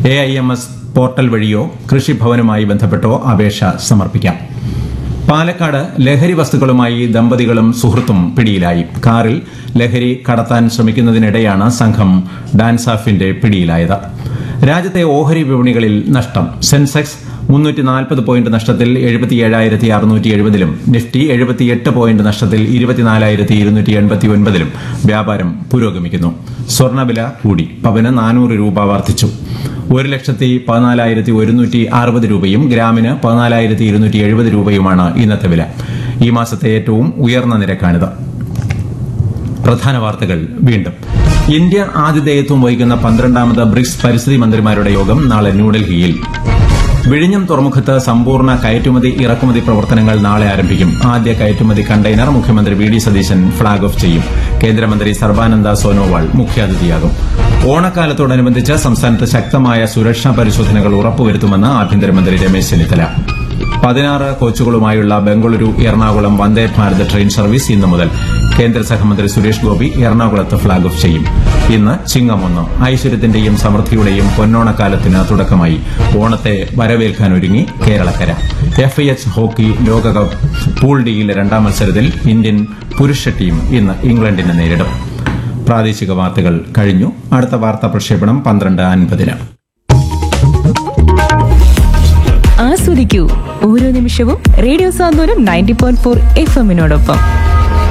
A I M S portal വഴിയോ കൃഷിഭവനുമായി ബന്ധപ്പെട്ടോ അപേക്ഷ സമർപ്പിക്കാം പാലക്കാട് ലഹരി വസ്തുക്കളുമായി ദമ്പതികളും സുഹൃത്തും പിടിയിലായി കാറിൽ ലഹരി കടത്താൻ ശ്രമിക്കുന്നതിനിടെയാണ് സംഘം ഡാൻസാഫിന്റെ പിടിയിലായത് രാജ്യത്തെ ഓഹരി വിപണികളിൽ നഷ്ടം സെൻസെക്സ് മുന്നൂറ്റി നാൽപ്പത് പോയിന്റ് നഷ്ടത്തിൽ എഴുപത്തിയേഴായിരത്തി അറുന്നൂറ്റി എഴുപതിലും നിഫ്റ്റി എഴുപത്തിയെട്ട് പോയിന്റ് നഷ്ടത്തിൽ ഇരുപത്തിനാലായിരത്തി ഇരുന്നൂറ്റി എൺപത്തി ഒൻപതിലും വ്യാപാരം പുരോഗമിക്കുന്നു സ്വർണ്ണവില കൂടി പവന് നാനൂറ് രൂപ വർദ്ധിച്ചു ഒരു ലക്ഷത്തി പതിനാലായിരത്തി ഒരുന്നൂറ്റി അറുപത് രൂപയും ഗ്രാമിന് പതിനാലായിരത്തി ഇരുന്നൂറ്റി എഴുപത് രൂപയുമാണ് ഇന്നത്തെ വില ഈ മാസത്തെ ഏറ്റവും ഉയർന്ന നിരക്കാണിത് പ്രധാന വാർത്തകൾ വീണ്ടും ഇന്ത്യ ആതിഥേയത്വം വഹിക്കുന്ന പന്ത്രണ്ടാമത് ബ്രിക്സ് പരിസ്ഥിതി മന്ത്രിമാരുടെ യോഗം നാളെ ന്യൂഡൽഹിയിൽ വിഴിഞ്ഞം തുറമുഖത്ത് സമ്പൂർണ്ണ കയറ്റുമതി ഇറക്കുമതി പ്രവർത്തനങ്ങൾ നാളെ ആരംഭിക്കും ആദ്യ കയറ്റുമതി കണ്ടെയ്നർ മുഖ്യമന്ത്രി V D Satheesan flag off ചെയ്യും കേന്ദ്രമന്ത്രി സർബാനന്ദ സോനോവാൾ മുഖ്യാതിഥിയാകും ഓണക്കാലത്തോടനുബന്ധിച്ച് സംസ്ഥാനത്ത് ശക്തമായ സുരക്ഷാ പരിശോധനകൾ ഉറപ്പുവരുത്തുമെന്ന് ആഭ്യന്തരമന്ത്രി രമേശ് ചെന്നിത്തല പതിനാറ് കോച്ചുകളുമായുള്ള ബംഗളൂരു എറണാകുളം വന്ദേ ഭാരത് ട്രെയിൻ സർവീസ് ഇന്നു മുതൽ കേന്ദ്ര സഹമന്ത്രി സുരേഷ് ഗോപി എറണാകുളത്ത് ഫ്ളാഗ് ഓഫ് ചെയ്യും ഇന്ന് ചിങ്ങമൊന്ന് ഐശ്വര്യത്തിന്റെയും സമൃദ്ധിയുടെയും പൊന്നോണക്കാലത്തിന് തുടക്കമായി ഓണത്തെ വരവേൽക്കാനൊരുങ്ങി കേരളക്കര എഫ് ഐ എച്ച് ഹോക്കി ലോകകപ്പ് പൂൾ ഡിയിലെ രണ്ടാം മത്സരത്തിൽ ഇന്ത്യൻ പുരുഷ ടീം ഇന്ന് ഇംഗ്ലണ്ടിനെ നേരിടും പ്രാദേശിക വാർത്തകൾ കഴിഞ്ഞു അടുത്ത വാർത്താ പ്രക്ഷേപണം പന്ത്രണ്ട് അൻപതിന് ആസ്വദിക്കൂ ഓരോ നിമിഷവും radio Santhwanam ninety point four F എമ്മിനോടൊപ്പം